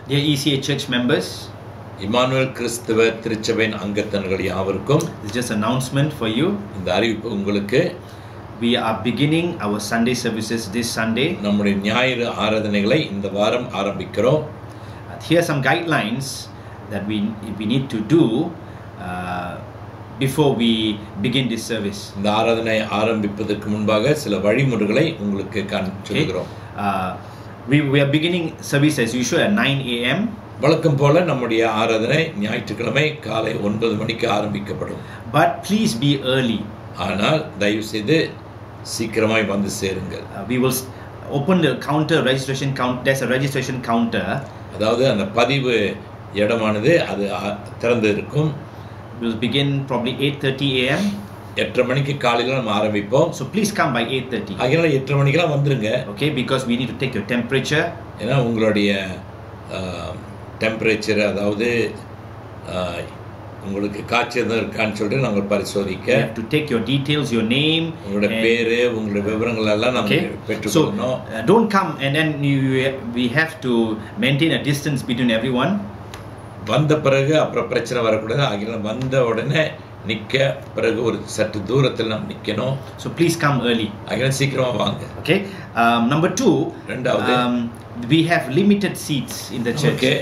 Dear ECA church members, Emmanuel கிறிஸ்தவ திருச்சபையின் அங்கத்தன்கள் யாவருக்கும் it's just announcement for you. இந்த அறிவிப்பு உங்களுக்கு We are beginning our Sunday services this Sunday. நம்முடைய ஞாயிறு ஆராதனைகளை இந்த வாரம் ஆரம்பிக்கிறோம் Uh, here are some guidelines that we we need to do uh, before we begin this service. இந்த ஆராதனை ஆரம்பிப்பதற்கு முன்பாக சில வழிமுறைகளை உங்களுக்கு காண் Okay? சொல்கிறோம் Uh, we, we are beginning service as usual at 9 a.m. வழக்கம் போல நம்முடைய ஆராதனை ஞாயிற்றுக்கிழமை காலை ஒன்பது மணிக்கு ஆரம்பிக்கப்படும் But please be early. ஆனால் தயவு செய்து சீக்கிரமாய் வந்து சேருங்கள் Uh, we will s- open the counter registration count. There's a registration counter. அதாவது அந்த பதிவு இடமானது அது ஆ- திறந்து இருக்கும் We'll begin probably 8:30 a.m. எட்டரை மணிக்கு காலையில் நம்ம ஆரம்பிப்போம் So please come by 8:30. அதனால எட்டரை மணிக்கெல்லாம் வந்துருங்க Okay, because we need to take your temperature. ஏன்னா உங்களுடைய டெம்பரேச்சர் அதாவது ஆஹ், உங்களுக்கு காய்ச்சல் எதுவும் இருக்கான்னு சொல்லிட்டு நாங்கள் We பரிசோதிக்க have to take your details, your name. உங்களோட and- பேரு உங்களுடைய விவரங்கள் எல்லாம் Okay. நாங்கள் So பெற்றுக்கொள்ளணும் uh, don't come and then you, we have to maintain a distance between everyone. வந்த பிறகு அப்புறம் பிரச்சனை வரக்கூடாது ஆகிய வந்த உடனே நிற்க பிறகு ஒரு சற்று தூரத்தில் நாம் நிற்கணும் So please come early. ஆகிய சீக்கிரமா வாங்க Okay. Um, number two, ரெண்டாவது um, we have limited seats in the church. நமக்கு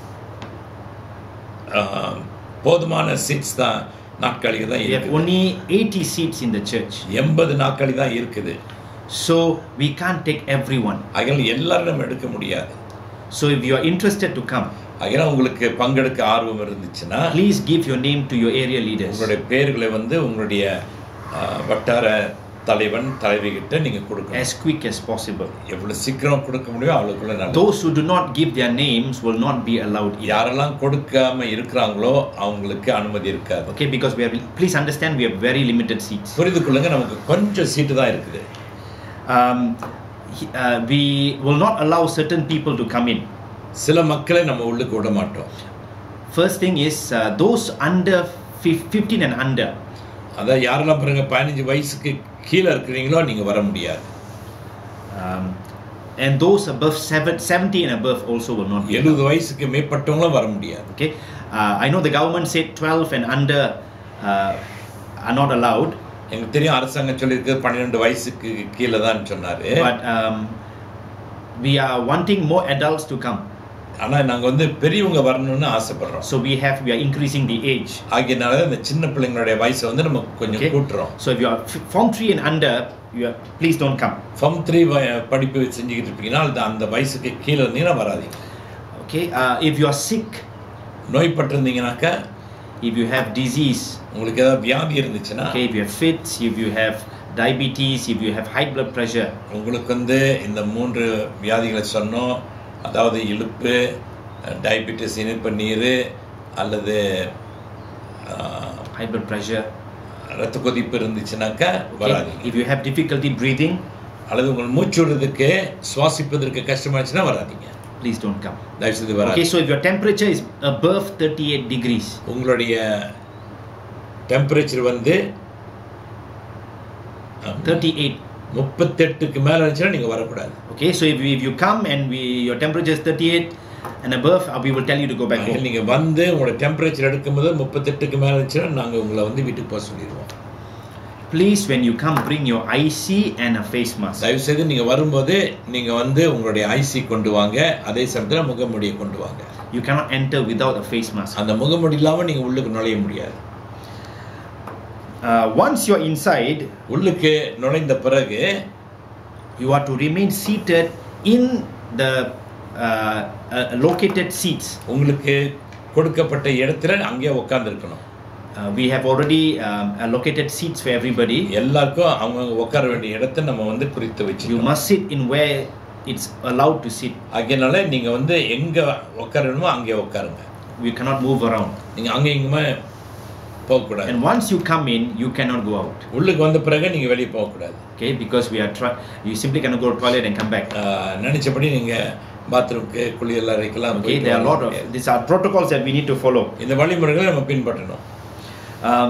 ஆஹ், போதுமான சீட்ஸ் தான் நாட்காலிகள் தான் We have இருக்குது only 80 seats in the church. எண்பது நாட்காலி தான் இருக்குது So we can't take everyone. ஆகிய எல்லாரும் நம்ம எடுக்க முடியாது So if you are interested to come, ஆகிய உங்களுக்கு பங்கெடுக்க ஆர்வம் இருந்துச்சுன்னா please give your name to your area leaders. உங்களுடைய பேர்களை வந்து உங்களுடைய ஆஹ், வட்டார தலைவன் தலைவி கிட்ட நீங்க கொடுக்கணும் as quick as possible. எவ்வளவு சீக்கிரம் கொடுக்க முடியும் அவ்வளவுக்குள்ள நல்லது Those who do not give their names will not be allowed in. யாரெல்லாம் கொடுக்காம இருக்கிறாங்களோ அவங்களுக்கு அனுமதி இருக்காது Okay, because we have, please understand, we have very limited seats. புரிந்து கொள்ளுங்க நமக்கு கொஞ்சம் சீட்டு தான் இருக்குது Um, he- uh, we will not allow certain people to come in. சில மக்களை நம்ம உள்ளுக்கு விட மாட்டோம் First thing is uh, those under fif- 15 and under. அதான் யாரெல்லாம் பாருங்க பதினஞ்சு வயசுக்கு கீழே இருக்கிறீங்களோ நீங்க வர முடியாது Um, and those above seven, 70 and above also will not be allowed. எழுபது வயசுக்கு மேற்பட்டவங்களும் வர முடியாது Okay, uh, I know the government said 12 and under uh, are not allowed, எனக்கு தெரியும் அரசாங்கம் சொல்லியிருக்கு பன்னிரெண்டு வயசுக்கு கீழே தான் சொன்னாரு but um, we are wanting more adults to come. ஆனா நாங்க வந்து பெரியவங்க வரணும்னு ஆசைப்படுறோம் So we have we are increasing the age. ஆகியனால இந்த சின்ன பிள்ளைங்களுடைய வயசை வந்து நம்ம கொஞ்சம் Okay. கூட்டுறோம் So if you are f- form three and under, you are, please don't come. Form three படிப்பு செஞ்சுக்கிட்டு இருப்பீங்கன்னா அது அந்த வயசுக்கு கீழே இருந்தீங்கன்னா வராதீங்க Okay. Uh, if you are sick, நோய்பட்டிருந்தீங்கன்னாக்கா if you have disease, உங்களுக்கு ஏதாவது வியாதி இருந்துச்சுன்னா okay, if you have fits, if you have diabetes, if you have high blood pressure, உங்களுக்கு வந்து இந்த மூன்று வியாதிகளை சொன்னோம் அதாவது இழுப்பு டயபிட்டிஸ் இனிப்பு நீர் அல்லது ஆஹ், high blood pressure. ரத்த கொதிப்பு இருந்துச்சுனாக்கா Okay. வராதீங்க If you have difficulty breathing, அல்லது உங்கள் மூச்சு விடுறதுக்கு சுவாசிப்பதற்கு கஷ்டமாச்சுன்னா வராதீங்க please don't come. தயவுசெய்து Okay. வராது So if your temperature is above 38 degrees, உங்களுடைய டெம்பரேச்சர் வந்து 38. முப்பத்தெட்டுக்கு மேலே இருந்துச்சுன்னா நீங்கள் வரக்கூடாது Okay. So if, if you come and we your temperature is 38 and above, uh, we will tell you to go back home. நீங்கள் வந்து உங்களோட டெம்பரேச்சர் எடுக்கும்போது முப்பத்தெட்டுக்கு மேலே இருந்துச்சுன்னா நாங்கள் உங்களை வந்து வீட்டுக்கு போக சொல்லிடுவோம் Please, when you come, bring your IC and a face mask. தயவுசெய்து நீங்கள் வரும்போது நீங்கள் வந்து உங்களுடைய ஐசி கொண்டு வாங்க அதே சமயத்தில் முகமூடியை கொண்டு வாங்க You cannot enter without a face mask. அந்த முகமூடி இல்லாமல் நீங்கள் உள்ளுக்கு நுழைய முடியாது Uh, once you're inside, உள்ளுக்கு நுழைந்த பிறகு you are to remain seated in the uh, uh, located seats. உங்களுக்கு கொடுக்கப்பட்ட இடத்துல அங்கேயே உட்காந்துருக்கணும் Uh, we have already um, allocated seats for everybody. எல்லாருக்கும் அவங்கவுங்க உட்கார வேண்டிய இடத்த நம்ம வந்து குறித்து You வச்சுக்கணும் must sit in where it's allowed to sit. அதனால நீங்கள் வந்து எங்கே உட்காரணுமோ அங்கே உட்காருங்க We cannot move around. நீங்கள் அங்கே இங்குமே போகக்கூடாது And once you come in, you cannot go out. உள்ளுக்கு வந்த பிறகு நீங்கள் வெளியே போகக்கூடாது Okay, because we are try- you simply cannot go to toilet and come back. ஆஹ், நினைச்சபடி நீங்கள் பாத்ரூம்க்கு குளியல் அறைக்கெல்லாம் Okay, போயிட்டு there are a வர lot of முடியாது. these are protocols that we need to follow. இந்த வழிமுறைகளை நம்ம பின்பற்றணும் Um,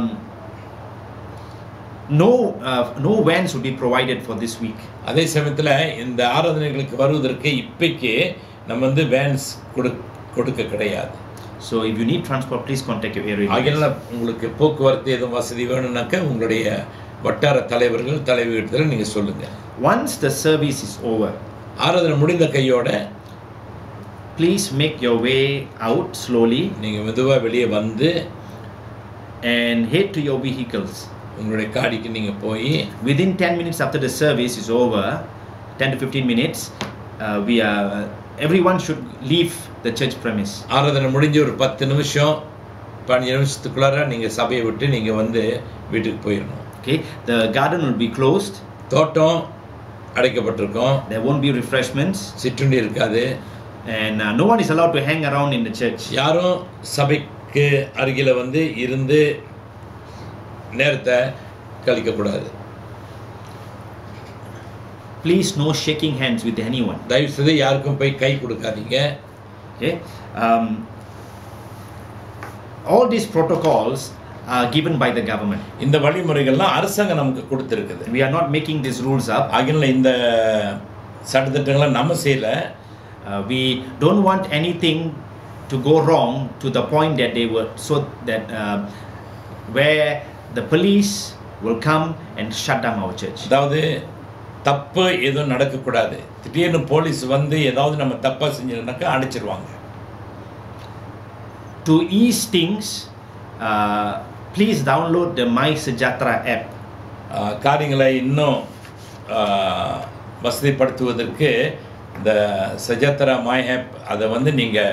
no, uh, no vans will be provided for this week. அதே சமயத்தில் இந்த ஆராதனைகளுக்கு வருவதற்கு இப்பைக்கு நம்ம வந்து வேன்ஸ் கொடு கொடுக்க கிடையாது So if you need transport, please contact your area. leaders. ஆகையால உங்களுக்கு போக்குவரத்து எதுவும் வசதி வேணும்னாக்க உங்களுடைய வட்டார தலைவர்கள் தலைவர்கிட்ட நீங்கள் சொல்லுங்க Once the service is over, ஆராதனை முடிந்த கையோட please make your way out slowly நீங்கள் மெதுவாக வெளியே வந்து and head to your vehicles. உங்களுடைய காடிக்கு நீங்கள் போய் Within 10 minutes after the service is over, 10 to 15 minutes, uh, we are everyone should leave the church premise. ஆராதனை முடிஞ்ச ஒரு பத்து நிமிஷம் பதினஞ்சு நிமிஷத்துக்குள்ளார நீங்கள் சபையை விட்டு நீங்கள் வந்து வீட்டுக்கு போயிடணும் Okay, the garden will be closed. தோட்டம் அடைக்கப்பட்டிருக்கும் There won't be refreshments, சிற்றுண்டி இருக்காது and uh, no one is allowed to hang around in the church. யாரும் சபைக்கு அருகில வந்து இருந்து நேரத்தை கழிக்கக்கூடாது Please, no shaking hands with anyone. தயவு செய்து யாருக்கும் போய் கை கொடுக்காதீங்க Okay, um, all these protocols are given by the government. இந்த வழிமுறைகள்லாம் அரசாங்கம் நமக்கு கொடுத்துருக்குது We are not making these rules up. ஆகினால இந்த சட்டத்திட்டங்களை நம்ம செய்யல Uh, we don't want anything to go wrong to the point that they were so that uh, where the police will come and shut down our church. அதாவது தப்பு எதுவும் நடக்கக்கூடாது திடீர்னு போலீஸ் வந்து ஏதாவது நம்ம தப்பாக செஞ்சோம்னாக்கா அடிச்சிருவாங்க To ease things, uh, please download the My Sejatra app. ஆஹ், காரியங்களை இன்னும் ஆஹ், வசதிப்படுத்துவதற்கு இந்த சஜாத்ரா மை ஆப் அதை வந்து நீங்கள்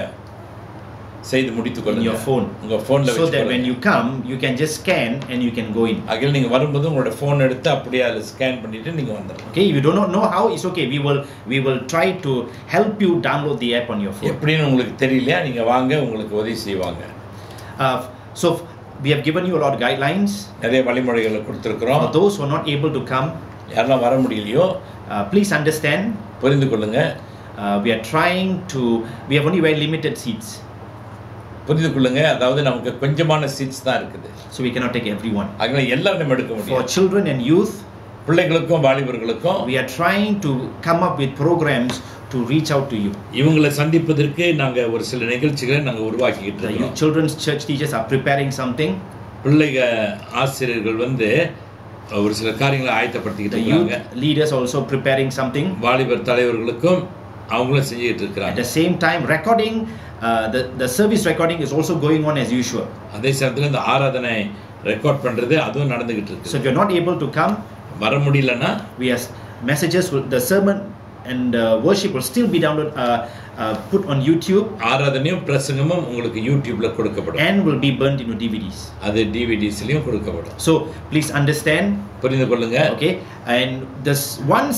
செய்து முடித்துக் In your கொள்ளுங்க phone. உங்கள் ஃபோனில் So that when you come, you can just scan and you can go in. அகில் நீங்கள் வரும்போது உங்களோட ஃபோன் எடுத்து அப்படியே அதில் ஸ்கேன் பண்ணிவிட்டு நீங்கள் வந்துடலாம் Okay, if you do not know how, it's okay. We will we will try to help you download the app on your phone. எப்படின்னு உங்களுக்கு தெரியலையா நீங்கள் வாங்க உங்களுக்கு உதவி செய்வாங்க Uh, so f- we have given you a lot of guidelines. நிறைய வழிமுறைகளை கொடுத்துருக்குறோம் For those who are not able to come, யாரெல்லாம் வர முடியலையோ uh, please understand. புரிந்து கொள்ளுங்க Uh, we are trying to. We have only very limited seats, புரிந்து கொள்ளுங்க அதாவது நமக்கு கொஞ்சமான சீட்ஸ் தான் இருக்குது so we cannot take everyone. அதனால எல்லாரும் நம்ம எடுக்க For முடியும் children and youth, பிள்ளைகளுக்கும் வாலிபர்களுக்கும் we are trying to come up with programs to reach out to you. இவங்களை சந்திப்பதற்கு நாங்க ஒரு சில நிகழ்ச்சிகளை நாங்க உருவாக்கிக்கிட்டு The இருக்கோம் youth children's church teachers are preparing something. பிள்ளைக ஆசிரியர்கள் வந்து ஒரு சில காரியங்களை ஆயத்தப்படுத்திக்கிட்டு The இருக்காங்க youth leaders also preparing something. வாலிபர் தலைவர்களுக்கும் அவங்களும் செஞ்சுக்கிட்டு At இருக்கிறாங்க the same time, recording uh, the the service recording is also going on as usual. அதே சமயத்துல இந்த ஆராதனை ரெக்கார்ட் பண்றது அதுவும் நடந்துகிட்டு So இருக்கு if you're not able to come, வர முடியலன்னா we have messages. Will, the sermon and uh, worship will still be download uh, uh, put on YouTube ஆராதனையும் பிரசங்கமும் உங்களுக்கு யூடியூப்ல கொடுக்கப்படும் and will be burnt into DVDs. அது டிவிடிஸ்லயும் கொடுக்கப்படும் So please understand, புரிந்து கொள்ளுங்க okay? And this once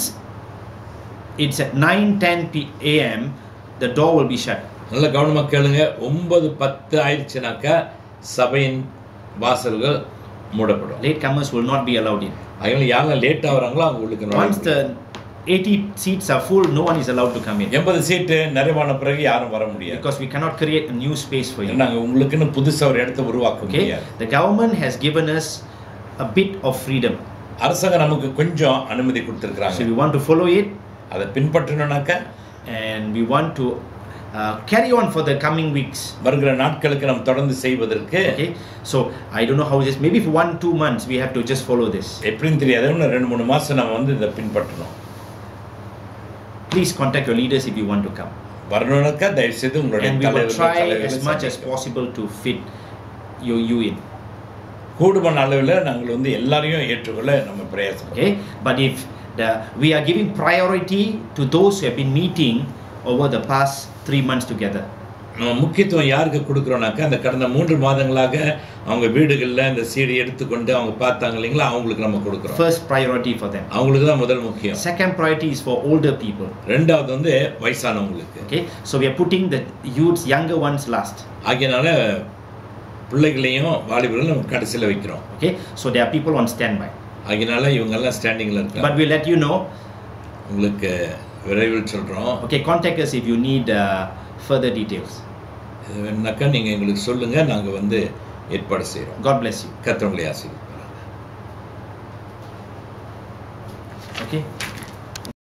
it's at 9 10 p- a.m., the door will be shut. நல்ல கவனமா கேளுங்க ஒன்பது பத்து ஆயிடுச்சுனாக்கா சபையின் வாசல்கள் மூடப்படும் Late comers will not be allowed in. அதனால யாரெல்லாம் லேட் ஆகுறாங்களோ அவங்க உங்களுக்கு நுழைய Once முடியாது. the 80 seats are full, no one is allowed to come in எண்பது சீட்டு நிறைவான பிறகு யாரும் வர முடியாது because we cannot create a new space for you. நாங்க உங்களுக்குன்னு புதுசா ஒரு இடத்த உருவாக்க Okay, முடியாது the government has given us a bit of freedom. அரசாங்கம் நமக்கு கொஞ்சம் அனுமதி So கொடுத்துருக்காங்க we want to follow it அதை பின்பற்றணும்னாக்கா and we want to uh, carry on for the coming weeks. வருகிற நாட்களுக்கு நம்ம தொடர்ந்து செய்வதற்கு Okay, so I don't know how this. Maybe for one two months we have to just follow this. எப்படின்னு தெரியாது இன்னும் ரெண்டு மூணு மாசம் நம்ம வந்து இதை பின்பற்றணும் Please contact your leaders if you want to come, வரணும்னாக்கா தயவு செய்து உங்களுடைய and we will தலைவர்கள், try தலைவர்களை as much as சந்திக்க. possible to fit you you in. கூடுமான அளவில் நாங்கள் வந்து எல்லாரையும் ஏற்றுக்கொள்ள நம்ம பிரயாசப்படுறோம் Okay, but if the we are giving priority to those who have been meeting over the past three months together. நம்ம முக்கியத்துவம் யாருக்கு கொடுக்குறோம்னாக்கா அந்த கடந்த மூன்று மாதங்களாக அவங்க வீடுகளில் இந்த சீடி எடுத்துக்கொண்டு அவங்க பார்த்தாங்க இல்லைங்களா அவங்களுக்கு நம்ம கொடுக்குறோம் First priority for them. அவங்களுக்கு தான் முதல் முக்கியம் Second priority is for older people. ரெண்டாவது வந்து வயசானவங்களுக்கு Okay, so we are putting the youths, younger ones last. ஆகையனால பிள்ளைகளையும் வாலிபர்களும் நம்ம கடைசியில் வைக்கிறோம் Okay, so there are people on standby. ஆகையனால இவங்கெல்லாம் ஸ்டாண்டிங்கில் இருக்காங்க But we'll let you know. உங்களுக்கு விரைவில் சொல்கிறோம் Okay, contact us if you need uh, further details. இது வேணுனாக்கா நீங்கள் எங்களுக்கு சொல்லுங்கள் நாங்கள் வந்து ஏற்பாடு செய்கிறோம் God bless you. கத்திரவங்களை ஆசிரியர்